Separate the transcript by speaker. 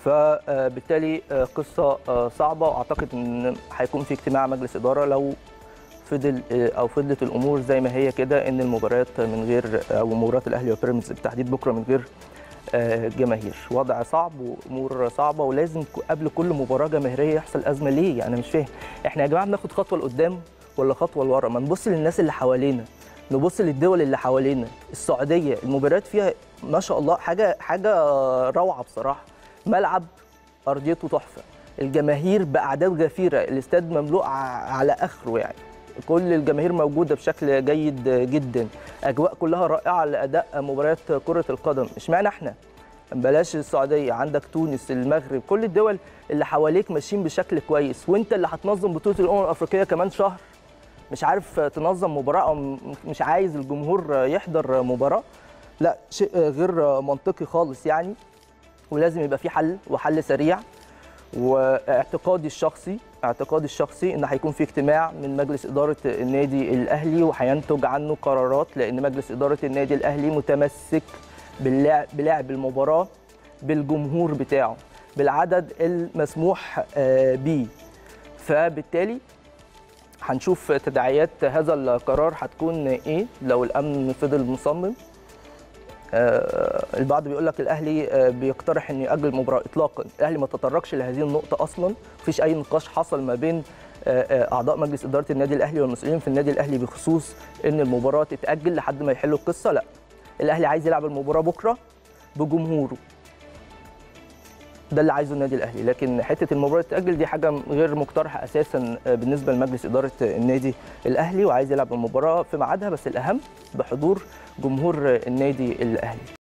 Speaker 1: فبالتالي قصه صعبه واعتقد ان هيكون في اجتماع مجلس اداره لو فضل او فضلت الامور زي ما هي كده ان المباريات من غير او مباريات الاهلي وبيراميدز بالتحديد بكره من غير جماهير وضع صعب وامور صعبه ولازم قبل كل مباراه جماهيريه يحصل ازمه ليه يعني مش فاهم احنا يا جماعه بناخد خطوه لقدام ولا خطوه لورا ما نبص للناس اللي حوالينا نبص للدول اللي حوالينا السعوديه المباريات فيها ما شاء الله حاجه حاجه روعه بصراحه ملعب ارضيته تحفه الجماهير باعداد غفيره الاستاد مملوء على اخره يعني كل الجماهير موجوده بشكل جيد جدا اجواء كلها رائعه لاداء مباريات كره القدم اشمعنى احنا بلاش السعوديه عندك تونس المغرب كل الدول اللي حواليك ماشيين بشكل كويس وانت اللي هتنظم بطوله الامم الافريقيه كمان شهر مش عارف تنظم مباراه او مش عايز الجمهور يحضر مباراه لا شيء غير منطقي خالص يعني ولازم يبقى في حل وحل سريع واعتقادي الشخصي اعتقادي الشخصي ان هيكون في اجتماع من مجلس اداره النادي الاهلي وهينتج عنه قرارات لان مجلس اداره النادي الاهلي متمسك باللعب بلعب المباراه بالجمهور بتاعه بالعدد المسموح به فبالتالي هنشوف تداعيات هذا القرار هتكون ايه لو الامن فضل مصمم آه البعض بيقول لك الاهلي آه بيقترح انه ياجل المباراه اطلاقا الاهلي ما تطرقش لهذه النقطه اصلا مفيش اي نقاش حصل ما بين آه اعضاء مجلس اداره النادي الاهلي والمسؤولين في النادي الاهلي بخصوص ان المباراه تتاجل لحد ما يحلوا القصه لا الاهلي عايز يلعب المباراه بكره بجمهوره ده اللي عايزه النادي الاهلي لكن حته المباراه تتاجل دي حاجه غير مقترحه اساسا بالنسبه لمجلس اداره النادي الاهلي وعايز يلعب المباراه في ميعادها بس الاهم بحضور جمهور النادي الاهلي